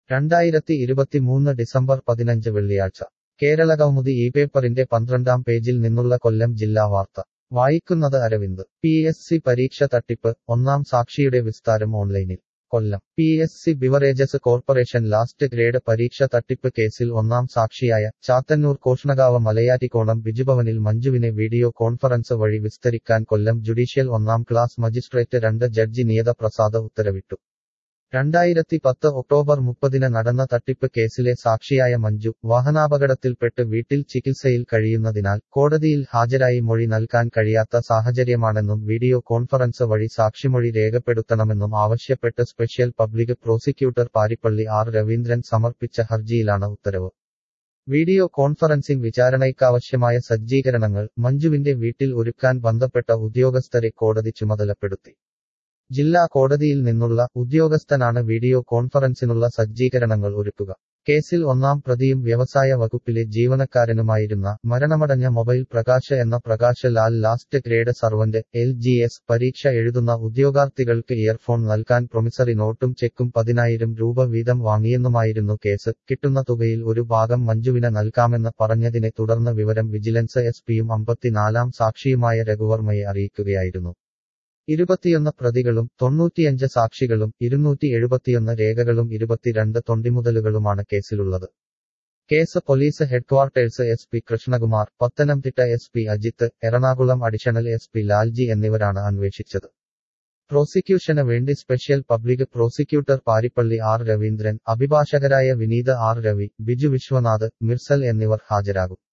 രണ്ടായിരത്തി ഇരുപത്തിമൂന്ന് ഡിസംബർ പതിനഞ്ച് വെള്ളിയാഴ്ച കേരളകൗമുദി ഈ പേപ്പറിന്റെ പന്ത്രണ്ടാം പേജിൽ നിന്നുള്ള കൊല്ലം ജില്ലാ വാർത്ത വായിക്കുന്നത് അരവിന്ദ് പി എസ് സി പരീക്ഷ തട്ടിപ്പ് ഒന്നാം സാക്ഷിയുടെ വിസ്താരം ഓൺലൈനിൽ Kollam P S C beverages corporation last grade പരീക്ഷ തട്ടിപ്പ് കേസിൽ ഒന്നാം സാക്ഷിയായ ചാത്തന്നൂർ കോഷ്ണകാവ് മലയാറ്റിക്കോണം ബിജുഭവനിൽ മഞ്ജുവിനെ വീഡിയോ കോൺഫറൻസ് വഴി വിസ്തരിക്കാൻ കൊല്ലം ജുഡീഷ്യൽ ഒന്നാം ക്ലാസ് മജിസ്ട്രേറ്റ് രണ്ട് ജഡ്ജി നിയത പ്രസാദ് ഉത്തരവിട്ടു രണ്ടായിരത്തി പത്ത് ഒക്ടോബർ മുപ്പതിന് നടന്ന തട്ടിപ്പ് കേസിലെ സാക്ഷിയായ മഞ്ജു വാഹനാപകടത്തിൽപ്പെട്ട് വീട്ടിൽ ചികിത്സയിൽ കഴിയുന്നതിനാൽ കോടതിയിൽ ഹാജരായി മൊഴി നൽകാൻ കഴിയാത്ത സാഹചര്യമാണെന്നും വീഡിയോ കോൺഫറൻസ് വഴി സാക്ഷിമൊഴി രേഖപ്പെടുത്തണമെന്നും ആവശ്യപ്പെട്ട് special public prosecutor Paripally R Raveendran സമർപ്പിച്ച ഹർജിയിലാണ് ഉത്തരവ് വീഡിയോ കോൺഫറൻസിംഗ് വിചാരണയ്ക്കാവശ്യമായ സജ്ജീകരണങ്ങൾ മഞ്ജുവിന്റെ വീട്ടിൽ ഒരുക്കാൻ ബന്ധപ്പെട്ട ഉദ്യോഗസ്ഥരെ കോടതി ചുമതലപ്പെടുത്തി ജില്ലാ കോടതിയിൽ നിന്നുള്ള ഉദ്യോഗസ്ഥനാണ് വീഡിയോ കോൺഫറൻസിനുള്ള സജ്ജീകരണങ്ങൾ ഒരുക്കുക കേസിൽ ഒന്നാം പ്രതിയും വ്യവസായ വകുപ്പിലെ ജീവനക്കാരനുമായിരുന്ന മരണമടഞ്ഞ മൊബൈൽ പ്രകാശ് എന്ന Prakash Lal last grade servant L G S പരീക്ഷ എഴുതുന്ന ഉദ്യോഗാർത്ഥികൾക്ക് ഇയർഫോൺ നൽകാൻ പ്രൊമിസറി നോട്ടും ചെക്കും പതിനായിരം രൂപ വീതം വാങ്ങിയെന്നുമായിരുന്നു കേസ് കിട്ടുന്ന തുകയിൽ ഒരു ഭാഗം മഞ്ജുവിന് നൽകാമെന്ന് പറഞ്ഞതിനെ തുടർന്ന് വിവരം വിജിലൻസ് എസ് പിയും അമ്പത്തിനാലാം സാക്ഷിയുമായ രഘുവർമ്മയെ അറിയിക്കുകയായിരുന്നു ഇരുപത്തിയൊന്ന് പ്രതികളും തൊണ്ണൂറ്റിയഞ്ച് സാക്ഷികളും ഇരുന്നൂറ്റി എഴുപത്തിയൊന്ന് രേഖകളും ഇരുപത്തിരണ്ട് തൊണ്ടിമുതലുകളുമാണ് കേസിലുള്ളത് case police headquarters S P Krishnakumar Pathanamthitta S P Ajith Ernakulam additional S P Lalji എന്നിവരാണ് അന്വേഷിച്ചത് പ്രോസിക്യൂഷന് വേണ്ടി special public prosecutor Paripally R Raveendran അഭിഭാഷകരായ വിനീത് ആർ രവി ബിജു വിശ്വനാഥ് മിർസൽ എന്നിവർ ഹാജരാകും